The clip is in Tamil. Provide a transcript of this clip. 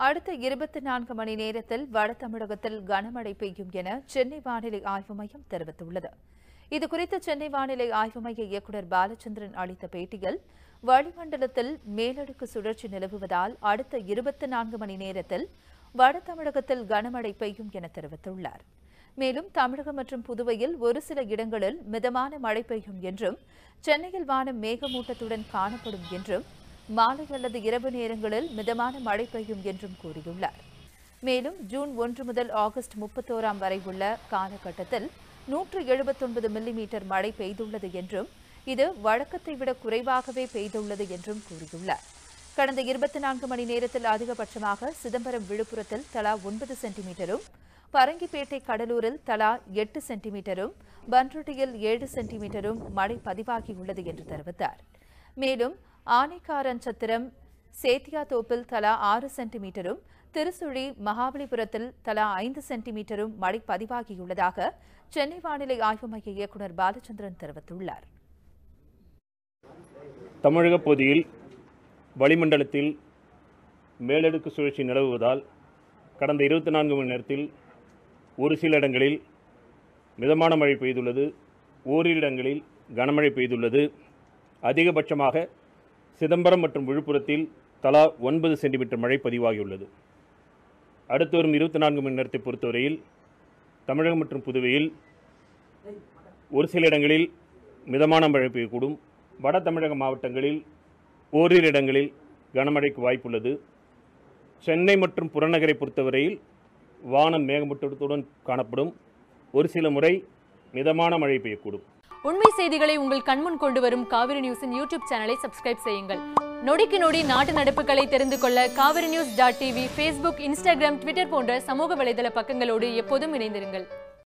அடுத்த இருபத்தி நான்கு மணி நேரத்தில் வட தமிழகத்தில் கனமழை பெய்யும் என சென்னை வானிலை ஆய்வு மையம் தெரிவித்துள்ளது இதுகுறித்து சென்னை வானிலை ஆய்வு மைய இயக்குநர் பாலச்சந்திரன் அளித்த பேட்டியில் வளிமண்டலத்தில் மேலடுக்கு சுழற்சி நிலவுவதால் அடுத்த இருபத்தி நான்கு மணி நேரத்தில் வட தமிழகத்தில் கனமழை பெய்யும் என தெரிவித்துள்ளார் மேலும் தமிழகம் மற்றும் புதுவையில் ஒரு சில இடங்களில் மிதமான மழை பெய்யும் என்றும் சென்னையில் வானம் மேகமூட்டத்துடன் காணப்படும் என்றும் மாலை அல்லது இரவு நேரங்களில் மிதமான மழை பெய்யும் என்றும் கூறியுள்ளார் மேலும் ஜூன் ஒன்று முதல் ஆகஸ்ட் முப்பத்தோராம் வரை உள்ள காலகட்டத்தில் நூற்று எழுபத்தொன்பது மில்லிமீட்டர் மழை பெய்துள்ளது என்றும் இது வழக்கத்தை விட குறைவாகவே பெய்துள்ளது என்றும் கூறியுள்ளார் கடந்த இருபத்தி நான்கு மணி நேரத்தில் அதிகபட்சமாக சிதம்பரம் விழுப்புரத்தில் தலா ஒன்பது சென்டிமீட்டரும் பரங்கிப்பேட்டை கடலூரில் தலா எட்டு சென்டிமீட்டரும் பன்ருட்டியில் ஏழு சென்டிமீட்டரும் மழை பதிவாகியுள்ளது என்று தெரிவித்தார் மேலும் ஆனைக்காரன்சத்திரம் சேத்தியாத்தோப்பில் தலா ஆறு சென்டிமீட்டரும் திருசுழி மகாபலிபுரத்தில் தலா ஐந்து சென்டிமீட்டரும் மழை பதிவாகியுள்ளதாக சென்னை வானிலை ஆய்வு மைய இயக்குநர் பாலச்சந்திரன் தெரிவித்துள்ளார் தமிழக பகுதியில் வளிமண்டலத்தில் மேலடுக்கு சுழற்சி நிலவுவதால் கடந்த இருபத்தி நான்கு மணி நேரத்தில் ஒரு சில இடங்களில் மிதமான மழை பெய்துள்ளது ஓரிரு இடங்களில் கனமழை பெய்துள்ளது அதிகபட்சமாக சிதம்பரம் மற்றும் விழுப்புரத்தில் தலா ஒன்பது சென்டிமீட்டர் மழை பதிவாகியுள்ளது அடுத்து வரும் இருபத்தி நான்கு மணி நேரத்தை பொறுத்தவரையில் தமிழகம் மற்றும் புதுவையில் ஒரு சில இடங்களில் மிதமான மழை பெய்யக்கூடும் வட தமிழக மாவட்டங்களில் ஓரிரு இடங்களில் கனமழைக்கு வாய்ப்புள்ளது சென்னை மற்றும் புறநகரை பொறுத்தவரையில் வானம் மேகமூட்டத்துடன் காணப்படும் ஒரு சில முறை மிதமான மழை பெய்யக்கூடும் உண்மை செய்திகளை உங்கள் கண்முன் கொண்டு வரும் காவிரி நியூஸின் யூடியூப் சேனலை சப்ஸ்கிரைப் செய்யுங்கள் நொடிக்கு நொடி நாட்டு நடப்புகளை தெரிந்து கொள்ள Kaveri news dot TV Facebook Instagram Twitter போன்ற சமூக வலைதள பக்கங்களோடு எப்போதும் இணைந்திருங்கள்